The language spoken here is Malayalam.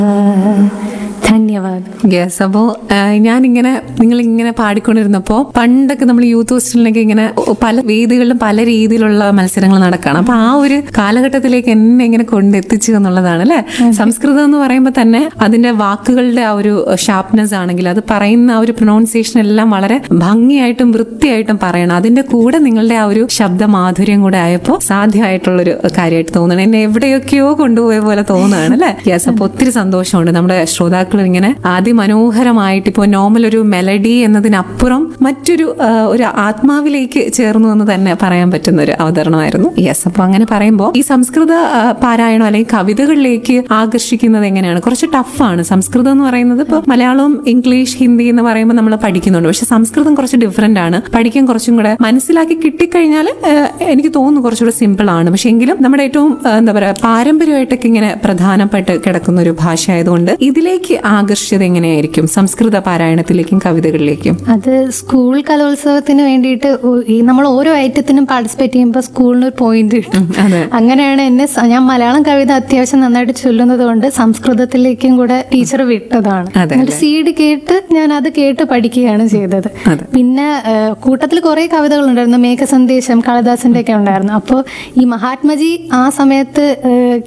ധന്യവാദം യെസ് അപ്പോൾ ഞാനിങ്ങനെ നിങ്ങൾ ഇങ്ങനെ പാടിക്കൊണ്ടിരുന്നപ്പോൾ പണ്ടൊക്കെ നമ്മൾ യൂത്ത് ഹോസ്റ്റലിലൊക്കെ ഇങ്ങനെ പല വേദികളിലും പല രീതിയിലുള്ള മത്സരങ്ങൾ നടക്കുകയാണ് അപ്പൊ ആ ഒരു കാലഘട്ടത്തിലേക്ക് എന്നെ ഇങ്ങനെ കൊണ്ടെത്തിച്ചു എന്നുള്ളതാണ് അല്ലെ സംസ്കൃതം എന്ന് പറയുമ്പോൾ തന്നെ അതിന്റെ വാക്കുകളുടെ ആ ഒരു ഷാർപ്നെസ് ആണെങ്കിൽ അത് പറയുന്ന ആ ഒരു പ്രൊനൗൺസിയേഷൻ എല്ലാം വളരെ ഭംഗിയായിട്ടും വൃത്തിയായിട്ടും പറയണം അതിന്റെ കൂടെ നിങ്ങളുടെ ആ ഒരു ശബ്ദ മാധുര്യം കൂടെ ആയപ്പോൾ സാധ്യമായിട്ടുള്ളൊരു കാര്യമായിട്ട് തോന്നണം എന്നെ എവിടെയൊക്കെയോ കൊണ്ടുപോയ പോലെ തോന്നുകയാണ് അല്ലെ യെസ് അപ്പൊ ഒത്തിരി സന്തോഷമുണ്ട് നമ്മുടെ ശ്രോതാക്കൾ ഇങ്ങനെ അതിമനോഹരമായിട്ട് ഇപ്പോൾ നോർമൽ ഒരു മെലഡി എന്നതിനപ്പുറം മറ്റൊരു ആ, ഒരു ആത്മാവിലേക്ക് ചേർന്നു എന്ന് തന്നെ പറയാൻ പറ്റുന്ന ഒരു അവതരണമായിരുന്നു യെസ് അപ്പൊ അങ്ങനെ പറയുമ്പോൾ ഈ സംസ്കൃത ആ, പാരായണം അല്ലെങ്കിൽ കവിതകളിലേക്ക് ആകർഷിക്കുന്നത് എങ്ങനെയാണ് കുറച്ച് ടഫാണ് സംസ്കൃതം എന്ന് പറയുന്നത് ഇപ്പോൾ മലയാളം ഇംഗ്ലീഷ് ഹിന്ദി എന്ന് പറയുമ്പോൾ നമ്മൾ പഠിക്കുന്നുണ്ട് പക്ഷെ സംസ്കൃതം കുറച്ച് ഡിഫറെന്റ് ആണ് പഠിക്കാൻ കുറച്ചും കൂടെ മനസ്സിലാക്കി കിട്ടിക്കഴിഞ്ഞാൽ എനിക്ക് തോന്നുന്നു കുറച്ചുകൂടെ സിമ്പിൾ ആണ് പക്ഷെ എങ്കിലും നമ്മുടെ ഏറ്റവും ആ, എന്താ പറയാ പാരമ്പര്യമായിട്ടൊക്കെ ഇങ്ങനെ പ്രധാനപ്പെട്ട് കിടക്കുന്ന ഒരു ഭാഷ ആയതുകൊണ്ട് ഇതിലേക്ക് ആകർഷിച്ചത് എങ്ങനെയായിരിക്കും സംസ്കൃത പാരായണത്തിലേക്കും കവിതകളിലേക്കും അത് സ്കൂൾ കലോത്സവത്തിന് വേണ്ടിയിട്ട് ഒ- ഈ നമ്മൾ ഓരോ ഐറ്റത്തിനും പാർട്ടിസിപ്പേറ്റ് ചെയ്യുമ്പോൾ സ്കൂളിന് ഒരു പോയിന്റ് കിട്ടും അതെ അങ്ങനെയാണ് എന്നെ സ- ഞാൻ മലയാളം കവിത അത്യാവശ്യം നന്നായിട്ട് ചൊല്ലുന്നത് കൊണ്ട് സംസ്കൃതത്തിലേക്കും കൂടെ ടീച്ചർ വിട്ടതാണ് അതെ, എന്നിട്ട് സീഡ് കേട്ട് ഞാൻ അത് കേട്ട് പഠിക്കുകയാണ് ചെയ്തത് അതെ. പിന്നെ ഏഹ്, കൂട്ടത്തിൽ കുറെ കവിതകൾ ഉണ്ടായിരുന്നു മേഘസന്ദേശം കാളിദാസന്റെ ഒക്കെ ഉണ്ടായിരുന്നു അപ്പോൾ ഈ മഹാത്മജി ആ സമയത്ത് ഏഹ്,